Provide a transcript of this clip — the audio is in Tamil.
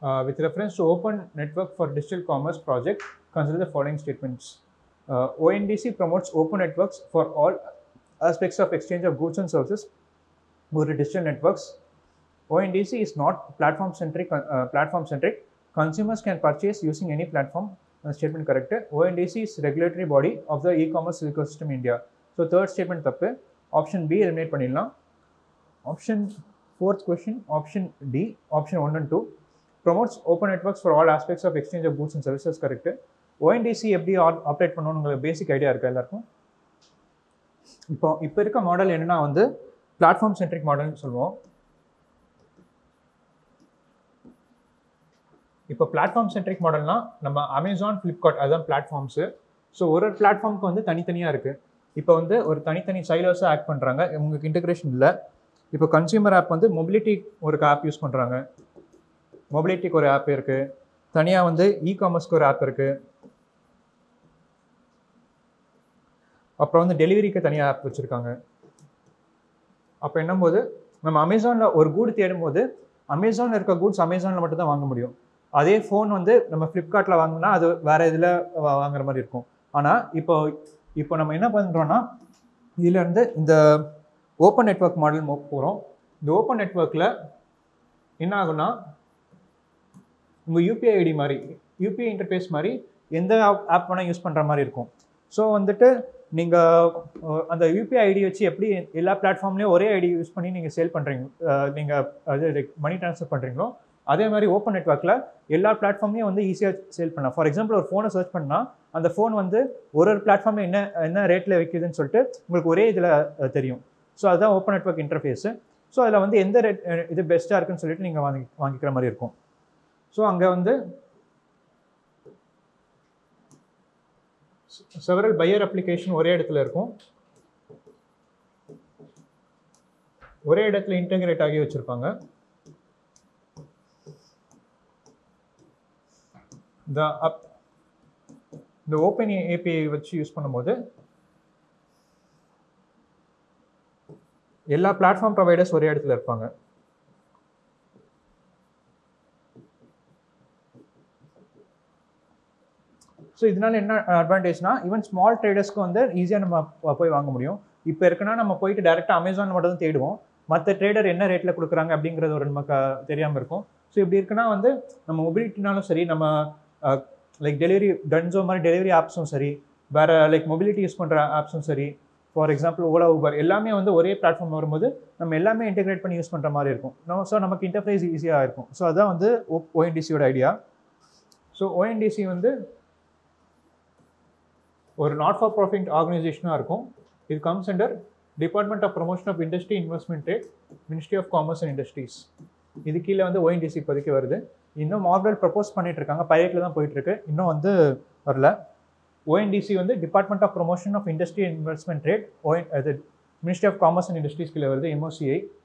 Uh, with reference to open network for digital commerce project, consider the following statements. Uh, ONDC promotes open networks for all aspects of exchange of goods and services over digital networks. ONDC is not platform centric. Uh, platform centric. Consumers can purchase using any platform. Uh, statement correct. ONDC is regulatory body of the e-commerce ecosystem India. So third statement தப்பு. Option B eliminate பண்ணிடலாம். Option fourth question. Option D. Option one and two. promotes open networks for all aspects of exchange of goods and services correct ONDC எப்படி ஆப்ரேட் பண்ணணும்னு உங்களுக்கு பேசிக் ஐடியா இருக்கா எல்லாருக்கும் இப்போ இப்போ இருக்க மாடல் என்னன்னா வந்து பிளாட்ஃபார்ம் சென்ட்ரிக் மாடல்னு சொல்லுவோம் இப்போ பிளாட்ஃபார்ம் சென்ட்ரிக் மாடல்னா நம்ம அமேசான் ஃப்ளிப்கார்ட் அதுதான் பிளாட்ஃபார்ம்ஸு ஸோ ஒரு ஒரு பிளாட்ஃபார்முக்கு வந்து தனித்தனியாக இருக்குது இப்போ வந்து ஒரு தனித்தனி சைலர்ஸாக ஆக்ட் பண்ணுறாங்க உங்களுக்கு இன்டகிரேஷன் இல்லை இப்போ கன்சியூமர் ஆப் வந்து மொபிலிட்டி ஒரு ஆப் யூஸ் பண்ணுறாங்க மொபிலிட்டிக்கு ஒரு ஆப் இருக்குது தனியாக வந்து இ காமர்ஸ்க்கு ஒரு ஆப் இருக்குது அப்புறம் வந்து டெலிவரிக்கு தனியாக ஆப் வச்சுருக்காங்க அப்போ என்னும்போது நம்ம அமேசானில் ஒரு கூடு தேடும்போது அமேசானில் இருக்க கூட்ஸ் அமேசானில் மட்டும் தான் வாங்க முடியும் அதே ஃபோன் வந்து நம்ம ஃப்ளிப்கார்ட்டில் வாங்கினா அது வேறு இதில் வாங்குற மாதிரி இருக்கும் ஆனால் இப்போ இப்போ நம்ம என்ன பண்ணுறோன்னா இதிலேருந்து இந்த ஓப்பன் நெட்ஒர்க் மாடல் போகிறோம் இந்த ஓப்பன் நெட்ஒர்க்கில் என்ன ஆகும்னா உங்கள் யூபிஐ ஐடி மாதிரி யூபிஐ இன்டர்ஃபேஸ் மாதிரி எந்த ஆப் வேணால் யூஸ் பண்ணுற மாதிரி இருக்கும் ஸோ வந்துட்டு நீங்கள் அந்த யூபிஐ ஐடி வச்சு எப்படி எல்லா பிளாட்ஃபார்ம்லேயும் ஒரே ஐடி யூஸ் பண்ணி நீங்கள் சேல் பண்ணுறீங்க நீங்கள் அது லைக் மணி ட்ரான்ஸ்ஃபர் பண்ணுறீங்களோ அதே மாதிரி ஓப்பன் நெட்ஒர்க்கில் எல்லா பிளாட்ஃபார்ம்லேயும் வந்து ஈஸியாக சேல் பண்ணலாம் ஃபார் எக்ஸாம்பிள் ஒரு ஃபோனை சர்ச் பண்ணால் அந்த ஃபோன் வந்து ஒரு ஒரு பிளாட்ஃபார்மில் என்ன என்ன ரேட்டில் விற்கிதுன்னு சொல்லிட்டு உங்களுக்கு ஒரே இதில் தெரியும் ஸோ அதுதான் ஓப்பன் நெட்ஒர்க் இன்டர்ஃபேஸு ஸோ அதில் வந்து எந்த ரேட் இது பெஸ்ட்டாக இருக்குன்னு சொல்லிட்டு நீங்கள் வாங்கி வாங்கிக்கிற மாதிரி இருக்கும் ஸோ அங்கே வந்து செவரல் பையர் அப்ளிகேஷன் ஒரே இடத்துல இருக்கும் ஒரே இடத்துல இன்டகிரேட் ஆகி வச்சுருப்பாங்க இந்த அப் இந்த ஓப்பன் ஏபிஐ வச்சு யூஸ் பண்ணும்போது எல்லா பிளாட்ஃபார்ம் ப்ரொவைடர்ஸ் ஒரே இடத்துல இருப்பாங்க ஸோ இதனால என்ன அட்வான்டேஜ்னா ஈவன் ஸ்மால் ட்ரேடர்ஸ்க்கு வந்து ஈஸியாக நம்ம போய் வாங்க முடியும் இப்போ இருக்குன்னா நம்ம போயிட்டு டேரெக்டாக அமேசான் மட்டும் தான் தேடுவோம் மற்ற ட்ரேடர் என்ன ரேட்டில் கொடுக்குறாங்க அப்படிங்கிறது ஒரு நமக்கு தெரியாமல் இருக்கும் ஸோ இப்படி இருக்குன்னா வந்து நம்ம மொபிலிட்டினாலும் சரி நம்ம லைக் டெலிவரி டன்ஸோ மாதிரி டெலிவரி ஆப்ஸும் சரி வேறு லைக் மொபிலிட்டி யூஸ் பண்ணுற ஆப்ஸும் சரி ஃபார் எக்ஸாம்பிள் ஓலா ஊபர் எல்லாமே வந்து ஒரே பிளாட்ஃபார்ம் வரும்போது நம்ம எல்லாமே இன்டெகிரேட் பண்ணி யூஸ் பண்ணுற மாதிரி இருக்கும் நம்ம ஸோ நமக்கு இன்டர்ஃபேஸ் ஈஸியாக இருக்கும் ஸோ அதுதான் வந்து ஓஎன்டிசியோட ஐடியா ஸோ ஓஎன்டிசி வந்து ஒரு நாட் ஃபார் ப்ராஃபிட் ஆர்கனைசேஷனாக இருக்கும் இது comes under department of promotion of industry investment rate ministry of commerce and industries இது கீழே வந்து ஓஎன்டிசி இப்போதைக்கு வருது இன்னும் மாடல் ப்ரப்போஸ் பண்ணிட்டு இருக்காங்க பைலட்டில் தான் போயிட்டு இருக்கு இன்னும் வந்து வரல ஓஎன்டிசி வந்து department of promotion of industry investment rate ON அது ministry of commerce and industries கீழே வருது எம்ஓசிஐ